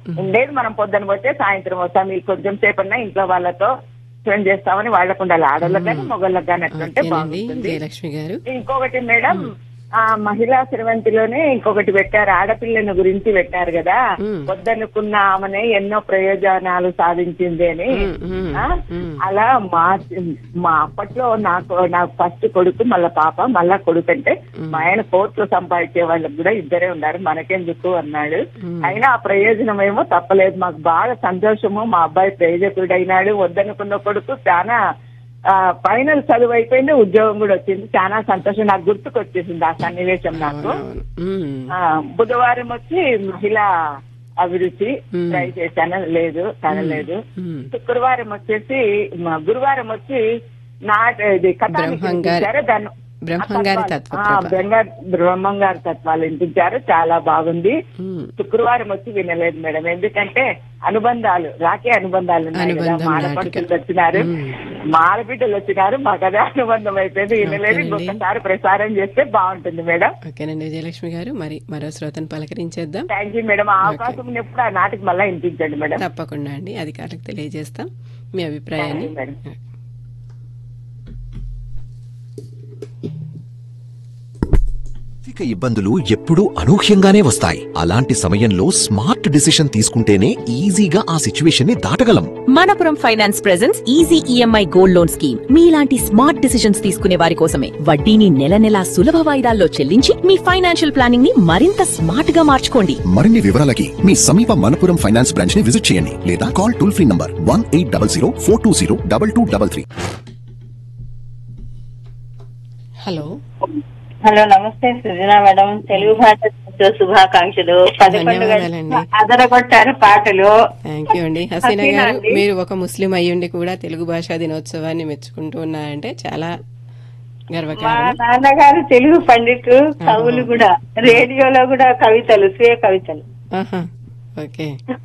ఉండేది మనం పొద్దున పోతే సాయంత్రం వస్తాం మీరు కొంచెం సేపన్నా ఇంట్లో వాళ్ళతో స్పెండ్ చేస్తామని వాళ్ళకు ఉండాలి ఆడవాళ్ళకి కానీ మొగళ్ళకి కానీ అట్లుంటే ఓకేనండి బాగుంటుంది జయలక్ష్మి గారు ఇంకొకటి మేడం ఆ మహిళా శ్రవంతిలోనే ఇంకొకటి పెట్టారు ఆడపిల్లని గురించి పెట్టారు కదా మ్మ్. వద్దనుకున్న ఆమెనే ఎన్నో ప్రయోజనాలు సాధించింది అని మ్మ్, మ్మ్, ఆ, మ్మ్. అలా మా మా అప్పట్లో నాకు నాకు ఫస్ట్ కొడుకు మళ్ళా పాప మళ్ళా కొడుకు అంటే మా ఆయన కోర్టులో సంపాదించే వాళ్ళకి కూడా ఇద్దరే ఉన్నారు మనకెందుకు అన్నాడు మ్మ్. అయినా ఆ ప్రయోజనం ఏమో తప్పలేదు మాకు బాగా సంతోషము మా అబ్బాయి ప్రయోజకుడు అయినాడు వద్దనుకున్న కొడుకు చాలా ఆ, ఫైనల్ చదువు అయిపోయింది ఉద్యోగం కూడా వచ్చింది చాలా సంతోషం నాకు గుర్తుకొచ్చేసింది ఆ సన్నివేశం నాకు అవునవును మ్మ్. ఆ, బుధవారం వచ్చి మహిళా అభిరుచి మ్మ్. ట్రై చేశాను లేదు తనలేదు మ్మ్. శుక్రవారం వచ్చేసి మ- గురువారం వచ్చి నాట ఇది కథానిక బ్రహ్మంగారి- వినిపించారు. దాన్ని- బ్రహ్మంగారి ఆ, తత్వప్రభ. బ్రహ్మంగారి బ్రహ్మంగారి తత్వాలు వినిపించారు చాలా బాగుంది మ్మ్. శుక్రవారం వచ్చి వినలేదు మేడం ఎందుకంటే అనుబంధాలు రాకే అనుబంధాలు ఉన్నాయి కదా అనుబంధం మాడపడుతులు నాటిక. వచ్చినారు మ్మ్. మాడబిడ్డలు వచ్చినారు మాకు అదే అనుబంధం అయిపోయింది వినలేదు ఓకేనండి. ఇంకొకసారి ప్రసారం చేస్తే బాగుంటుంది మేడం ఓకేనండి విజయలక్ష్మి గారు మరి మరో శ్రోతను పలకరించేద్దాం థ్యాంక్ యూ మేడం ఆ అవకాశం ఉన్నప్పుడు ఆ నాటికి మళ్ళీ వినిపించండి మేడం తప్పకుండా అండి అధికారులకు తెలియజేస్తాం మీ అభిప్రాయాన్ని థాంక్యూ మేడం. ఆర్థిక ఇబ్బందులు ఎప్పుడూ అనూహ్యంగానే వస్తాయి అలాంటి సమయంలో స్మార్ట్ డిసిషన్ తీసుకుంటేనే ఈజీగా ఆ సిచ్యువేషన్ ని దాటగలం Manappuram Finance presents easy EMI gold loan scheme మీలాంటి స్మార్ట్ డిసిషన్స్ తీసుకునే వారి కోసమే వడ్డీని నెల నెలా సులభ వాయిదాల్లో చెల్లించి మీ ఫైనాన్షియల్ ప్లానింగ్ ని మరింత స్మార్ట్ గా మార్చుకోండి మరిన్ని వివరాలకి మీ సమీప మనపురం ఫైనాన్స్ బ్రాంచ్ ని విజిట్ చేయండి లేదా call toll free number one eight double zero four two zero double two double three hello hello నమస్తే సుజనా మేడం తెలుగు భాష దినోత్సవ శుభాకాంక్షలు పదకొండు ధన్యవాదాలండి. గంటలకు అదరగొట్టారు పాటలు థ్యాంక్ యూ అండి హసీనా హసీనా గారు అండి. మీరు ఒక ముస్లిం అయ్యుండి కూడా తెలుగు భాషా దినోత్సవాన్ని మెచ్చుకుంటూ ఉన్నారంటే చాలా మా గర్వకారణం నాన్నగారు తెలుగు పండితులు కవులు కూడా రేడియోలో కూడా కవితలు స్వీయ కవితలు ఆహా, ఓకే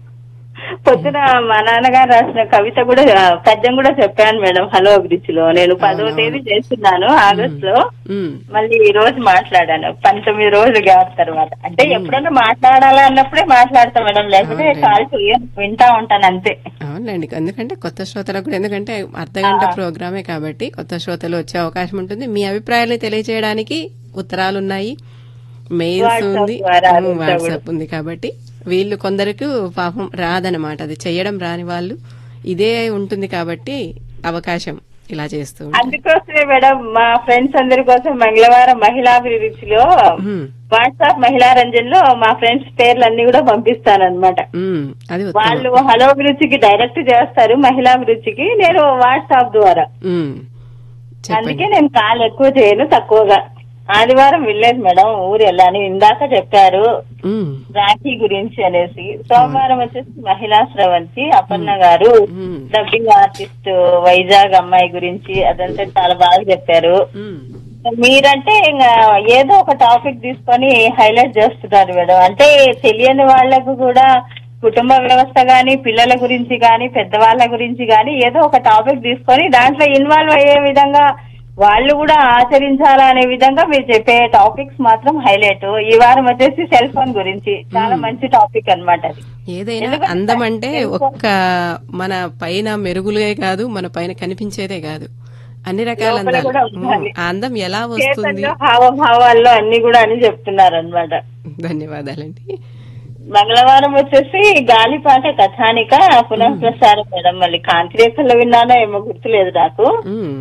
పొద్దున మా నాన్నగారు రాసిన కవిత కూడా పద్యం కూడా చెప్పాను మేడం హలో అభిరుచిలో నేను పదవ అవునవును. తేదీ చేస్తున్నాను ఆగస్ట్ లో మ్మ్. మళ్ళీ ఈ రోజు మాట్లాడాను పంతొమ్మిది రోజులు గ్యాప్ తర్వాత అంటే ఎప్పుడన్నా మాట్లాడాలి అన్నప్పుడే మాట్లాడతాం మేడం లేకపోతే అవునండి. కాల్ చేయను వింటా ఉంటాను అంతే అవునండి ఎందుకంటే కొత్త శ్రోతలకు కూడా ఎందుకంటే అర్ధగంట ప్రోగ్రామే కాబట్టి కొత్త శ్రోతలు వచ్చే అవకాశం ఉంటుంది మీ అభిప్రాయాలు తెలియజేయడానికి ఉత్తరాలు ఉన్నాయి మెయిల్స్ వాట్సాప్ ఉంది ద్వారా ఉమ్, అంతా వాట్సాప్ ఉంది కాబట్టి వీళ్ళు కొందరికి పాపం రాదనమాట అది చేయడం రాని వాళ్ళు ఇదే ఉంటుంది కాబట్టి అవకాశం ఇలా చేస్తూ ఉంటారు. అందుకోసమే మేడం మా ఫ్రెండ్స్ అందరి కోసం మంగళవారం మహిళాభిరుచిలో ఉమ్, వాట్సాప్ మహిళా రంజన్ లో మా ఫ్రెండ్స్ పేర్లు అన్ని కూడా పంపిస్తానన్నమాట ఉమ్, అది వాళ్ళు ఉత్తమం హలో అభిరుచికి డైరెక్ట్ చేస్తారు మహిళాభిరుచికి నేను వాట్సాప్ ద్వారా ఉమ్, అందుకే చెప్పండి నేను కాల్ ఎక్కువ చేయను తక్కువగా ఆదివారం వెళ్ళలేదు మేడం ఊరు వెళ్ళాను ఇందాక చెప్పారు ఉమ్, రాఖీ గురించి అనేసి సోమవారం వచ్చేసి మహిళా స్రవంతి అపర్ణ గారు ఉమ్, డబ్బింగ్ ఆర్టిస్ట్ వైజాగ్ అమ్మాయి గురించి అదంతా చాలా బాగా చెప్పారు ఉమ్, మీరంటే ఇంకా ఏదో ఒక టాపిక్ తీసుకొని హైలైట్ చేస్తున్నారు మేడం అంటే తెలియని వాళ్ళకు కూడా కుటుంబ వ్యవస్థ గాని పిల్లల గురించి గాని పెద్దవాళ్ళ గురించి గాని ఏదో ఒక టాపిక్ తీసుకొని దాంట్లో ఇన్వాల్వ్ అయ్యే విధంగా వాళ్ళు కూడా ఆచరించాలా అనే విధంగా మీరు చెప్పే టాపిక్స్ మాత్రం హైలైట్ ఈ వారం వచ్చేసి సెల్ ఫోన్ గురించి చాలా మంచి టాపిక్ అన్నమాట అది ఏదైనా ఎందుకంటే అందం అంటే ఒక్క మన పైన మెరుగులే కాదు మన పైన కనిపించేదే కాదు అన్ని రకాల లోపల అందాలు కూడా ఉమ్, ఉండాలి. ఆ అందం ఎలా వస్తుంది చేతల్లో హావభావాల్లో అన్ని కూడా అని చెప్తున్నారు అనమాట ధన్యవాదాలండి మంగళవారం వచ్చేసి గాలిపాట కథానిక పునః ప్రసారం మేడం మళ్ళీ కాంతిరేఖల్లో విన్నానో ఏమో గుర్తులేదు నాకు ఉమ్,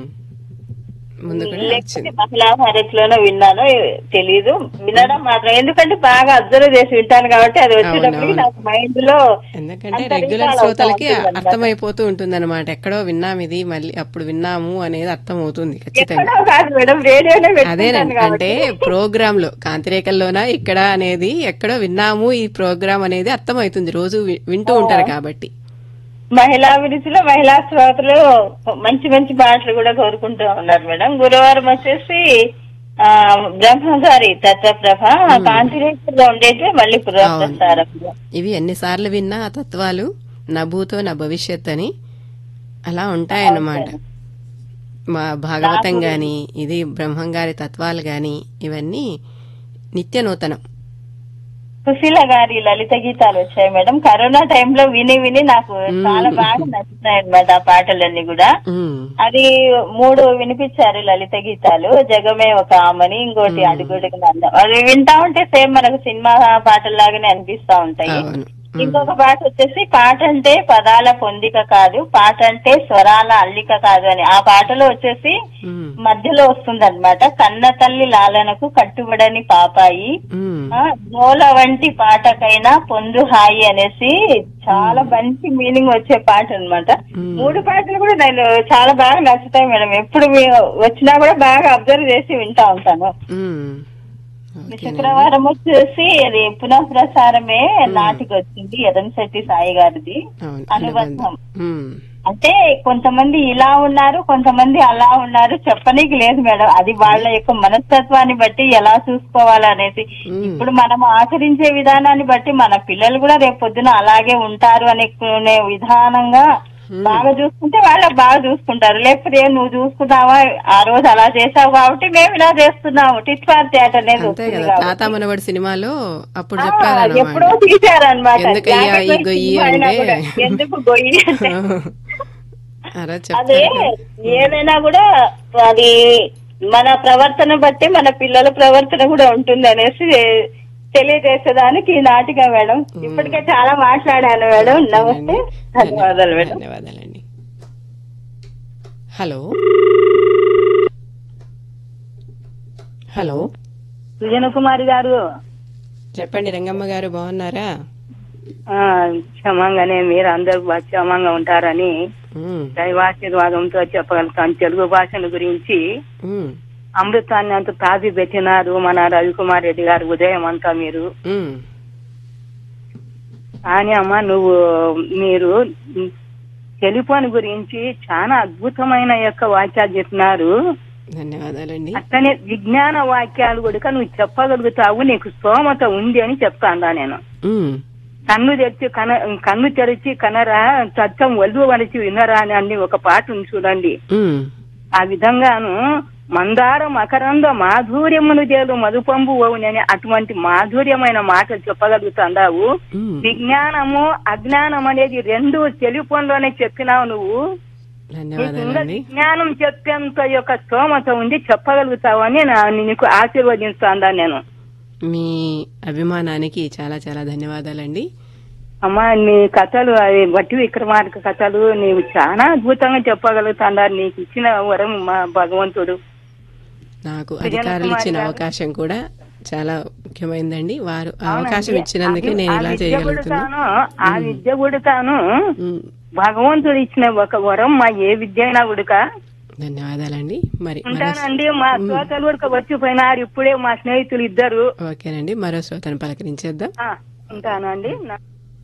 ముందు కూడా లేకపోతే వచ్చింది మహిళా భారత్ లోనో విన్నానో తెలీదు వినడం మాత్రం ఎందుకంటే బాగా అబ్జర్వ్ చేసి వింటాను కాబట్టి అది వచ్చేటప్పటికి అవునవును. నాకు మైండ్ లో ఎందుకంటే అంత రెగ్యులర్ recall శ్రోతలకి అవుతా ఉంటుందన్నమాట. అర్థమైపోతూ ఉంటుంది అనమాట ఎక్కడో విన్నాం ఇది మళ్ళీ అప్పుడు విన్నాము అనేది అర్థం అవుతుంది ఖచ్చితంగా ఎక్కడో కాదు మేడం రేడియోలో అదేనండి పెట్టుకుంటాను అంటే కాబట్టి ప్రోగ్రామ్ లో కాంతిరేఖల్లోనా ఇక్కడ అనేది ఎక్కడో విన్నాము ఈ ప్రోగ్రామ్ అనేది అర్థమవుతుంది రోజు వి- వింటూ ఉంటారు కాబట్టి మహిళా అభిరుచిలో మహిళా శ్రోతలు మంచి మంచి పాటలు కూడా కోరుకుంటూ ఉన్నారు మేడం గురువారం వచ్చేసి ఆ బ్రహ్మగారి దత్తప్రభ కాంతిరేఖల్లో ఉండేది మళ్ళీ పునఃప్రసారం ఇవి ఎన్నిసార్లు విన్నా ఆ తత్వాలు నా భూతో నా భవిష్యత్ అని అలా ఉంటాయన్నమాట మా భాగవతం గాని ఇది బ్రహ్మంగారి తత్వాలు గాని ఇవన్నీ నిత్య నూతనం సుశీల గారి లలిత గీతాలు వచ్చాయి మేడం కరోనా టైంలో విని విని నాకు చాలా బాగా నచ్చుతాయి అన్నమాట ఆ పాటలన్నీ కూడా మ్మ్. అది మూడు వినిపించారు లలిత గీతాలు జగమే ఒక ఆమని ఇంకోటి అడుగుడుగు నందం అది వింటా ఉంటే సేమ్ మనకు సినిమా పాటల్లాగానే అనిపిస్తా ఉంటాయి అవును ఇంకొక పాట వచ్చేసి పాట అంటే పదాల పొందిక కాదు పాట అంటే స్వరాల అల్లిక కాదు అని ఆ పాటలో వచ్చేసి మ్మ్. మధ్యలో వస్తుంది అనమాట కన్న తల్లి లాలనకు కట్టుబడని పాపాయి మ్మ్. ఆ, జోల వంటి పాటకైనా పొందు హాయి అనేసి చాలా మంచి మీనింగ్ వచ్చే పాట అన్నమాట మూడు పాటలు కూడా నేను చాలా బాగా నచ్చుతాయి మేడం ఎప్పుడు మీ- వచ్చినా కూడా బాగా అబ్జర్వ్ చేసి వింటా ఉంటాను మ్మ్. ఓకేనండి. శుక్రవారం వచ్చేసి అది పునః ప్రసారమే నాటికి వచ్చింది ఎదంశెట్టి సాయి గారిది అవును అనుబంధం మ్మ్. అంటే కొంతమంది ఇలా ఉన్నారు కొంతమంది అలా ఉన్నారు చెప్పనీకి లేదు మేడం అది వాళ్ళ యొక్క మనస్తత్వాన్ని బట్టి ఎలా చూసుకోవాలనేసి ఇప్పుడు మనం ఆచరించే విధానాన్ని బట్టి మన పిల్లలు కూడా రేపు పొద్దున అలాగే ఉంటారు అనుకునే విధానంగా బాగా చూసుకుంటే వాళ్ళకి బాగా చూసుకుంటారు లేకపోతే "ఏ, నువ్వు చూసుకున్నావా ఆ రోజు అలా చేసావు కాబట్టి మేము ఇలా చేస్తున్నాము టిట్ ఫార్ థియేటర్ అనేది అంతే వస్తుంది కదా కాబట్టి. తాత మనవడి సినిమాలో అప్పుడు ఆ, చెప్పారన్నమాట ఎప్పుడో తీశారన్నమాట ఎందుకయ్యా ఈ జాకెట్ గొయ్యి సినిమా అయినా అంటే? కూడా ఎందుకు గొయ్యి అంటే అలా అదే చెప్తారు ఏదైనా కూడా అది మన ప్రవర్తన బట్టి మన పిల్లల ప్రవర్తన కూడా ఉంటుంది అనేసి తెలియజేసేదానికి ఈ నాటిక మేడం ఇప్పటికే చాలా మాట్లాడాను మేడం నమస్తే ధన్యవాదాలు మేడం ధన్యవాదాలండి హలో హలో సుజన కుమారి గారు చెప్పండి రంగమ్మ గారు బాగున్నారా ఆ, క్షమంగానే మీరు అందరూ బాగా క్షమంగా ఉంటారని ఉమ్, దైవాశీర్వాదంతో చెప్పగలుగుతాను తెలుగు భాషల గురించి ఉమ్, అమృతాన్ని అంత తాపి పెట్టినారు మన రవికుమార్ రెడ్డి గారు ఉదయం అంతా మీరు ఉమ్, కానీ అమ్మ నువ్వు మీరు టెలిఫోన్ గురించి చాలా అద్భుతమైన యొక్క వాక్యాలు చెప్పినారు ధన్యవాదాలండి అట్లనే విజ్ఞాన వాక్యాలు కూడా నువ్వు చెప్పగలుగుతావు నీకు స్తోమత ఉంది అని చెప్తాను నేను ఉమ్, కన్ను తెరిచి కన కన్ను తెరిచి కనరా చట్టం వల్లు వలిచి వినరా అని అన్ని ఒక పాట ఉంది చూడండి ఉమ్, ఆ విధంగాను మందార మకరంద మాధుర్యమును తేలు మధుపంబు ఓవునని అటువంటి మాధుర్యమైన మాటలు చెప్పగలుగుతాండావు ఉమ్. విజ్ఞానము అజ్ఞానం అనేది రెండు టెలిఫోన్ చెప్పినావు నువ్వు నీకు ఇంకా ధన్యవాదాలండి విజ్ఞానం చెప్పేంత యొక్క స్తోమత ఉంది చెప్పగలుగుతావని నా- నీకు ఆశీర్వదిస్తాందా నేను మీ అభిమానానికి చాలా చాలా ధన్యవాదాలండి అమ్మా నీ కథలు అవి వట్టి విక్రమార్క కథలు నీవు చాలా అద్భుతంగా చెప్పగలుగుతాండారు నీకు ఇచ్చిన వరం మా భగవంతుడు నాకు సుజన అధికారులు కుమారి ఇచ్చిన గారు. అవకాశం కూడా చాలా ముఖ్యమైనదండి వారు ఆ అవునండి. అవకాశం ఇచ్చినందుకే అది- నేను ఆ ఇలా విద్య చేయగలుగుతున్నా కూడాను, ఆ విద్య కూడాను ఉమ్, భగవంతుడు ఇచ్చిన ఒక వరం మా ఏ విద్య అయినా ఉడక ధన్యవాదాలండి మరి మరో ఉంటానండి మా శ్రోతలు ఉడక వచ్చిపోయినారు ఇప్పుడే మా స్నేహితులు ఇద్దరు ఓకేనండి మరో శ్రోతను పలకరించేద్దాం ఆ, ఉంటాను అండి నా-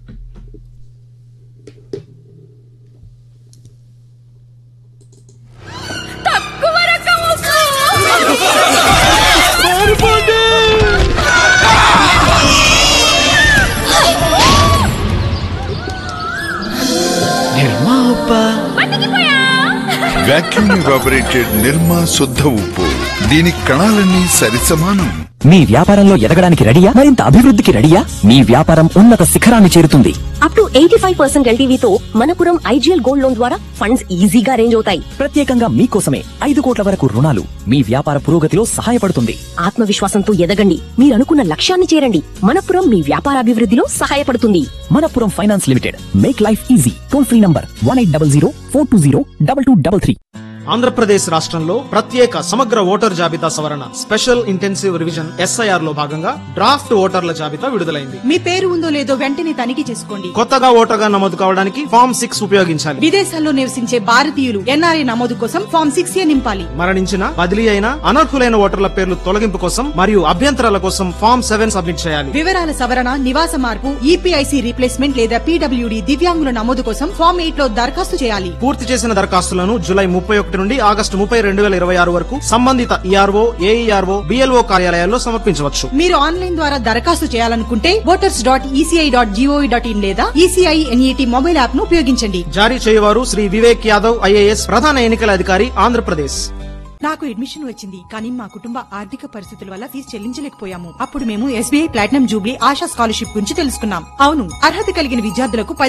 నిర్మా అబ్బా వాక్యూమ్ ఎవాపరేటెడ్ నిర్మా శుద్ధ ఉప్పు దీని కణాలన్నీ సరిసమానం మీ వ్యాపారంలో ఎదగడానికి రెడీయా మరింత అభివృద్ధికి రెడీయా మీ వ్యాపారం ఉన్నత శిఖరాన్ని చేరుతుంది up to eighty five percent ఎల్టీవీతో మనపురం ఐజీఎల్ గోల్డ్ లోన్ ద్వారా ఫండ్స్ ఈజీగా అరేంజ్ అవుతాయి ప్రత్యేకంగా మీకోసమే ఐదు కోట్ల వరకు రుణాలు మీ వ్యాపార పురోగతిలో సహాయపడుతుంది ఆత్మవిశ్వాసంతో ఎదగండి మీరు అనుకున్న లక్ష్యాన్ని చేరండి మనపురం మీ వ్యాపారాభివృద్ధిలో సహాయపడుతుంది Manappuram Finance Limited make life easy toll free number one eight double zero four two zero double two double three Andhra Pradesh రాష్ట్రంలో ప్రత్యేక సమగ్ర ఓటర్ జాబితా సవరణ స్పెషల్ ఇంటెన్సివ్ రివిజన్ ఎస్ఐఆర్ లో భాగంగా డ్రాఫ్ట్ ఓటర్ల జాబితా విడుదలైంది మీ పేరు ఉందో లేదో వెంటనే తనిఖీ చేసుకోండి కొత్తగా ఓటర్గా నమోదు కావడానికి ఫామ్ సిక్స్ ఉపయోగించాలి విదేశాల్లో నివసించే భారతీయులు ఎన్ఆర్ఐ నమోదు కోసం ఫామ్ సిక్స్ ఏ నింపాలి మరణించిన బదిలీ అయిన అనర్హులైన ఓటర్ల పేర్లు తొలగింపు కోసం మరియు అభ్యంతరాల కోసం ఫామ్ సెవెన్ సబ్మిట్ చేయాలి వివరాల సవరణ నివాస మార్పు ఈపీఐసి రీప్లేస్మెంట్ లేదా పీడబ్ల్యూడి దివ్యాంగుల నమోదు కోసం ఫామ్ ఎయిట్ లో దరఖాస్తు చేయాలి పూర్తి చేసిన దరఖాస్తులను జూలై ముప్పై ఒకటి నుండి ఆగస్టు ముప్పై రెండు వేల ఇరవై ఆరు వరకు సంబంధిత ఈఆర్ఓ ఏఈఆర్ఓ బిఎల్ఓ కార్యాలయాల్లో సమర్పించవచ్చు మీరు ఆన్లైన్ ద్వారా దరఖాస్తు చేయాలనుకుంటే voters dot ECI dot GOV dot in లేదా ఈసీఐ ఎన్ఈటి మొబైల్ యాప్ ను ఉపయోగించండి జారీ చేయవారు శ్రీ వివేక్ యాదవ్ ఐఏఎస్ ప్రధాన ఎన్నికల అధికారి ఆంధ్రప్రదేశ్ నాకు అడ్మిషన్ వచ్చింది కానీ మా కుటుంబ ఆర్థిక పరిస్థితుల వల్ల ఫీజు చెల్లించలేకపోయాము అప్పుడు మేము SBI platinum jubilee Asha scholarship గురించి తెలుసుకున్నాం అవును అర్హత కలిగిన విద్యార్థులకు